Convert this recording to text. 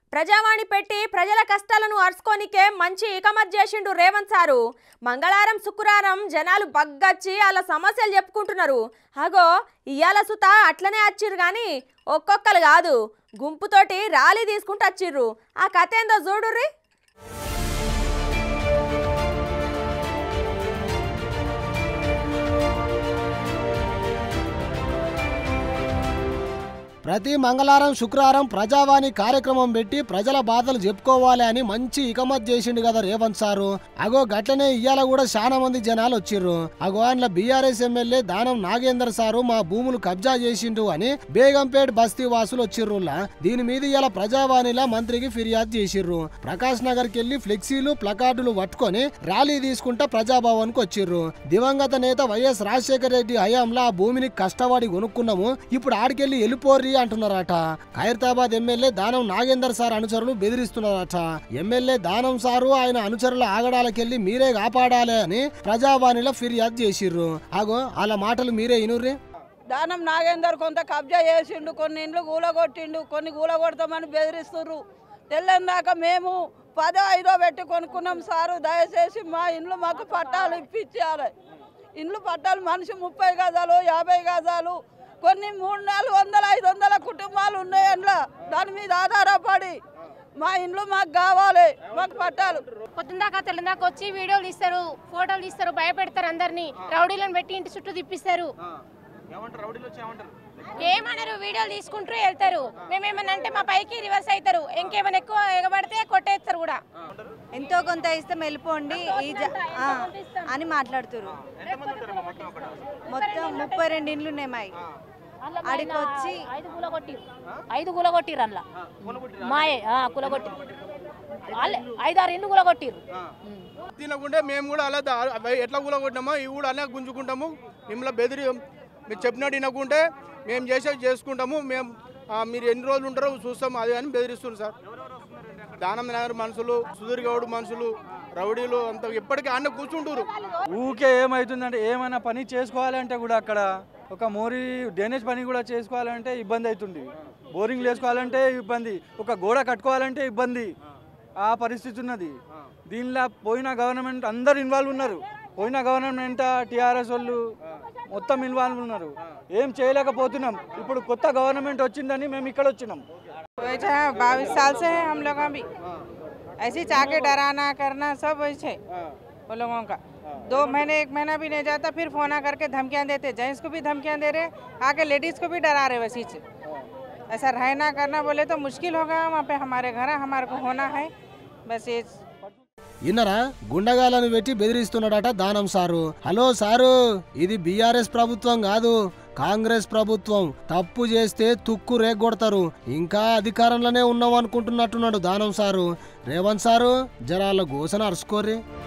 ప్రజావాణి పెట్టి ప్రజల కష్టాలను అరుచుకోనికే మంచి ఇకమత్ చేసిండు రేవంత్ సారు మంగళవారం శుక్రవారం జనాలు బగ్గచ్చి వాళ్ళ సమస్యలు చెప్పుకుంటున్నారు అగో ఇయ్యాల సుత అట్లనే వచ్చిర్రు కానీ ఒక్కొక్కరు కాదు గుంపుతోటి ర్యాలీ తీసుకుంటూ వచ్చిర్రు ఆ కథ ఏందో చూడుర్రి ప్రతి మంగళవారం శుక్రవారం ప్రజావాణి కార్యక్రమం పెట్టి ప్రజల బాధలు చెప్పుకోవాలి అని మంచి ఇకమత్ చేసిండు కదా రేవంత్ సారు అగో గట్లనే ఇయ్యాల కూడా చాలా మంది జనాలు వచ్చిర్రు అగో అందులో బీఆర్ఎస్ ఎమ్మెల్యే దానం నాగేందర్ సారు మా భూములు కబ్జా చేసిండు అని బేగంపేట్ బస్తీ వాసులు వచ్చిర్రులా దీని మీద ఇవాళ ప్రజావాణిలా మంత్రికి ఫిర్యాదు చేసిర్రు ప్రకాష్ నగర్ కెళ్లి ఫ్లెక్సీలు ప్లకార్డులు పట్టుకొని ర్యాలీ తీసుకుంటా ప్రజాభవన్ కు వచ్చిర్రు దివంగత నేత వైఎస్ రాజశేఖర రెడ్డి హయాంలో ఆ భూమిని కష్టపడి కొనుక్కున్నాము ఇప్పుడు ఆడికెళ్లి వెళ్ళిపోర్రి అంటున్నారట ఖైరతాబాద్ ఎమ్మెల్యే దానం నాగేందర్ సార్ అనుచరులు బెదిరిస్తున్నారట ఎమ్మెల్యే దానం సారు ఆయన అనుచరుల ఆగడాలకెళ్లి మీరే కాపాడాలి అని ప్రజావాణిలో ఫిర్యాదు చేసిర్రు ఆగో వాళ్ళ మాటలు మీరే ఇనుర్రి దానం నాగేందర్ కొంత కబ్జా చేసిండు కొన్ని ఇండ్లు కూలగొట్టిండు కొన్ని కూలగొడతామని బెదిరిస్తుర్రు తెల్లందాక మేము పదో ఐదో పెట్టి కొనుక్కున్నాం సారు దయచేసి మా ఇండ్లు మాకు పట్టాలు ఇప్పించాలి ఇండ్లు పట్టాలు మనిషి ముప్పై గజాలు యాభై గజాలు కొన్ని మూడు నాలుగు వందల ఐదు వందల కుటుంబాలు ఉన్నాయి అందులో దాని మీద ఆధారపడి మా ఇండ్లు మాకు కావాలి మాకు పట్టాలు పొద్దుందాకా తెల్లందాకా వచ్చి వీడియోలు తీస్తారు ఫోటోలు తీస్తారు భయపెడతారు అందరినీ రౌడీలను పెట్టి ఇంటి చుట్టూ తిప్పిస్తారు ఏమన్నారు వీడియోలు తీసుకుంటూ వెళ్తారు మేమేమన్నా అంటే మా పైకి రివర్స్ అవుతారు ఇంకేమైనా ఎక్కువ ఎగబడితే కొట్టేస్తారు కూడా ఎంతో కొంత ఇస్తాం వెళ్ళిపోండి ఈ జ- ఆ, అని మాట్లాడుతున్నారు మొత్తం ముప్పై రెండు ఇండ్లు ఉన్నాయి మాయి ఆడికి వచ్చి ఐదు గుల కొట్టిరు ఐదు గుల కొట్టిరు అందులో మాయే కులగొట్టి వాళ్ళే ఐదారు ఇండ్లు గుల కొట్టిరు తినకుంటే మేము కూడా అలా దా- అవి ఎట్లా కూలగొట్టినామో ఇవి కూడా అలా గుంజుకుంటాము మిమ్మల్ని బెదిరి మీరు చెప్పినట్టు వినకుంటే మేము చేసేది చేసుకుంటాము మేము ఆ, మీరు ఎన్ని రోజులు ఉంటారో చూస్తాం అది అని బెదిరిస్తున్నారు సార్ దానం నగర్ మనుషులు సుధీర్ గౌడ్ మనుషులు రౌడీలు అంత ఎప్పటికీ అన్న కూర్చుంటారు ఊకే ఏమవుతుందంటే ఏమైనా పని చేసుకోవాలంటే కూడా అక్కడ ఒక మోరీ డ్రైనేజ్ పని కూడా చేసుకోవాలంటే ఇబ్బంది అవుతుంది బోరింగ్ వేసుకోవాలంటే ఇబ్బంది ఒక గోడ కట్టుకోవాలంటే ఇబ్బంది ఆ పరిస్థితి ఉన్నది దీనిలో పోయిన గవర్నమెంట్ అందరు ఇన్వాల్వ్ ఉన్నారు పోయిన గవర్నమెంట్ టీఆర్ఎస్ వాళ్ళు మొత్తం ఇన్వాల్వ్ ఉన్నారు ఏం చేయలేకపోతున్నాం ఇప్పుడు కొత్త గవర్నమెంట్ వచ్చిందని మేము ఇక్కడ వచ్చినాం वैसे है बाईस साल से है हम लोग भी ऐसे चाह के डराना करना सब वैसे वो लोगों का दो महीने एक महीना भी नहीं जाता फिर फोन आ करके धमकियां देते जेंट्स को भी धमकियां दे रहे आके लेडीज को भी डरा रहे वैसी से ऐसा रहना करना बोले तो मुश्किल होगा वहाँ पे हमारे घर है हमारे को होना है बस ये ఇన్నరా గుండగాలను పెట్టి బెదిరిస్తున్నాడట దానం సారు హలో సారు ఇది బీఆర్ఎస్ ప్రభుత్వం కాదు కాంగ్రెస్ ప్రభుత్వం తప్పు చేస్తే తుక్కు రేగొడతారు ఇంకా అధికారంలోనే ఉన్నాం అనుకుంటున్నట్టున్నాడు దానం సారు రేవంత్ సారు జరాల గోసన అరుచుకోర్రి